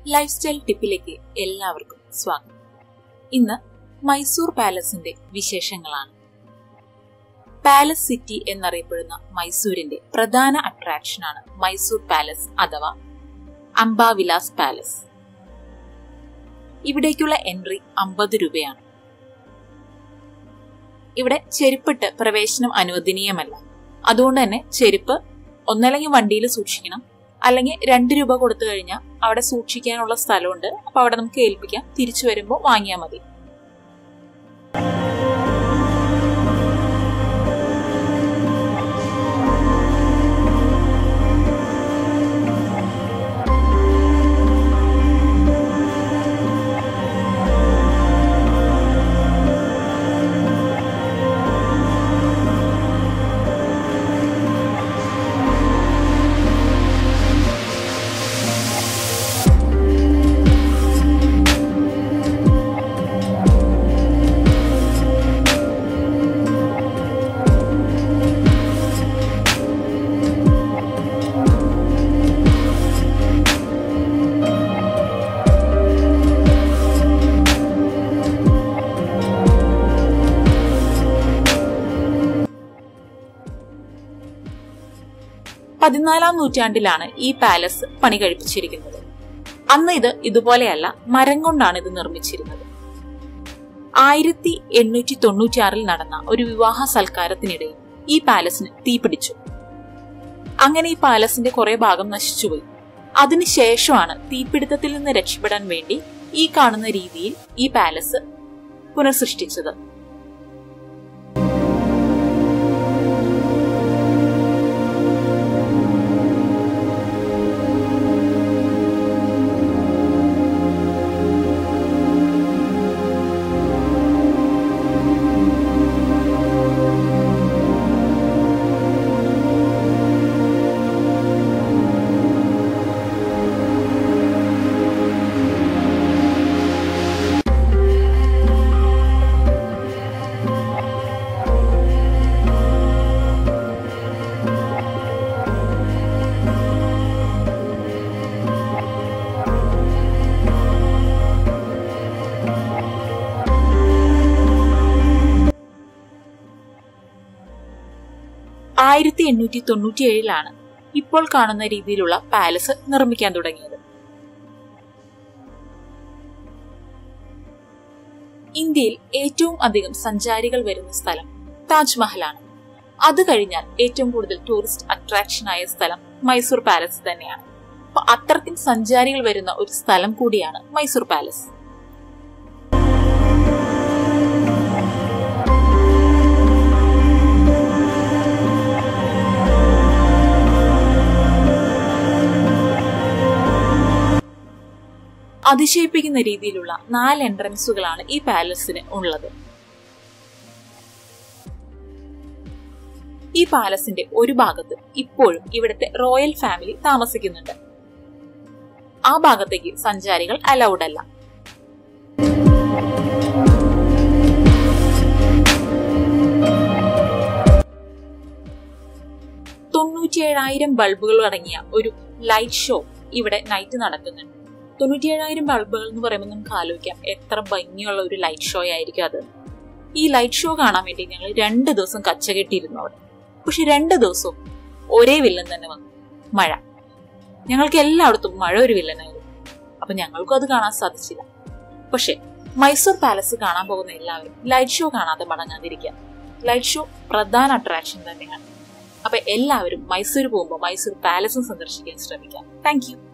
life style ടിപ്പിലേക്ക് എല്ലാവർക്കും സ്വാഗതം ഇന്ന് മൈസൂർ പാലസിന്റെ വിശേഷങ്ങളാണ് പാലസ് സിറ്റി എന്നറിയപ്പെടുന്ന മൈസൂരിന്റെ പ്രധാന അട്രാക്ഷനാണ് മൈസൂർ പാലസ് അഥവാ അംബാവിലാസ് പാലസ് ഇവിടേക്കുള്ള എൻട്രി അമ്പത് രൂപയാണ് ഇവിടെ ചെരുപ്പിട്ട് പ്രവേശനം അനുവദനീയമല്ല അതുകൊണ്ട് തന്നെ ചെരുപ്പ് ഒന്നല്ലെങ്കിൽ വണ്ടിയിൽ സൂക്ഷിക്കണം അല്ലെങ്കിൽ രണ്ട് രൂപ കൊടുത്തു കഴിഞ്ഞാൽ അവിടെ സൂക്ഷിക്കാനുള്ള സ്ഥലമുണ്ട് അപ്പൊ അവിടെ നമുക്ക് ഏൽപ്പിക്കാം തിരിച്ചു വരുമ്പോൾ വാങ്ങിയാൽ മതി പതിനാലാം നൂറ്റാണ്ടിലാണ് ഈ പാലസ് പണി കഴിപ്പിച്ചിരിക്കുന്നത് അന്ന് ഇത് ഇതുപോലെയല്ല മരം കൊണ്ടാണ് ഇത് നിർമ്മിച്ചിരുന്നത് ആയിരത്തി എണ്ണൂറ്റി തൊണ്ണൂറ്റിയാറിൽ നടന്ന ഒരു വിവാഹ സൽക്കാരത്തിനിടയിൽ ഈ പാലസിന് തീപിടിച്ചു അങ്ങനെ ഈ പാലസിന്റെ കുറെ ഭാഗം നശിച്ചുപോയി അതിനുശേഷമാണ് തീപിടുത്തത്തിൽ നിന്ന് രക്ഷപ്പെടാൻ വേണ്ടി ഈ കാണുന്ന രീതിയിൽ ഈ പാലസ് പുനഃസൃഷ്ടിച്ചത് ആയിരത്തി എണ്ണൂറ്റി തൊണ്ണൂറ്റിയേഴിലാണ് ഇപ്പോൾ കാണുന്ന രീതിയിലുള്ള പാലസ് നിർമ്മിക്കാൻ തുടങ്ങിയത് ഇന്ത്യയിൽ ഏറ്റവും അധികം സഞ്ചാരികൾ വരുന്ന സ്ഥലം താജ്മഹലാണ് അത് കഴിഞ്ഞാൽ ഏറ്റവും കൂടുതൽ ടൂറിസ്റ്റ് അട്രാക്ഷൻ ആയ സ്ഥലം മൈസൂർ പാലസ് തന്നെയാണ് അപ്പൊ അത്രയ്ക്കും സഞ്ചാരികൾ വരുന്ന ഒരു സ്ഥലം കൂടിയാണ് മൈസൂർ പാലസ് അതിശയിപ്പിക്കുന്ന രീതിയിലുള്ള നാല് എൻട്രൻസുകളാണ് ഈ പാലസിന് ഉള്ളത് ഈ പാലസിന്റെ ഒരു ഭാഗത്ത് ഇപ്പോഴും ഇവിടുത്തെ റോയൽ ഫാമിലി താമസിക്കുന്നുണ്ട് ആ ഭാഗത്തേക്ക് സഞ്ചാരികൾ അലൗഡ് അല്ല തൊണ്ണൂറ്റിയേഴായിരം ബൾബുകൾ അടങ്ങിയ ഒരു ലൈറ്റ് ഷോ ഇവിടെ നൈറ്റ് നടക്കുന്നുണ്ട് തൊണ്ണൂറ്റിയേഴായിരം ബൾബുകൾ എന്ന് പറയുമ്പോൾ നമുക്ക് ആലോചിക്കാം എത്ര ഭംഗിയുള്ള ഒരു ലൈറ്റ് ഷോ ആയിരിക്കും അത് ഈ ലൈറ്റ് ഷോ കാണാൻ വേണ്ടി ഞങ്ങൾ രണ്ട് ദിവസം കച്ചകെട്ടിയിരുന്നു അവിടെ പക്ഷെ രണ്ട് ദിവസവും ഒരേ വില്ലൻ തന്നെ വന്നു മഴ ഞങ്ങൾക്ക് എല്ലായിടത്തും മഴ ഒരു വില്ലനായിരുന്നു അപ്പൊ ഞങ്ങൾക്കും അത് കാണാൻ സാധിച്ചില്ല പക്ഷെ മൈസൂർ പാലസ് കാണാൻ പോകുന്ന എല്ലാവരും ലൈറ്റ് ഷോ കാണാതെ മടങ്ങാതിരിക്കുക ലൈറ്റ് ഷോ പ്രധാന അട്രാക്ഷൻ തന്നെയാണ് അപ്പൊ എല്ലാവരും മൈസൂർ പോകുമ്പോൾ മൈസൂർ പാലസും സന്ദർശിക്കാൻ ശ്രമിക്കാം താങ്ക് യു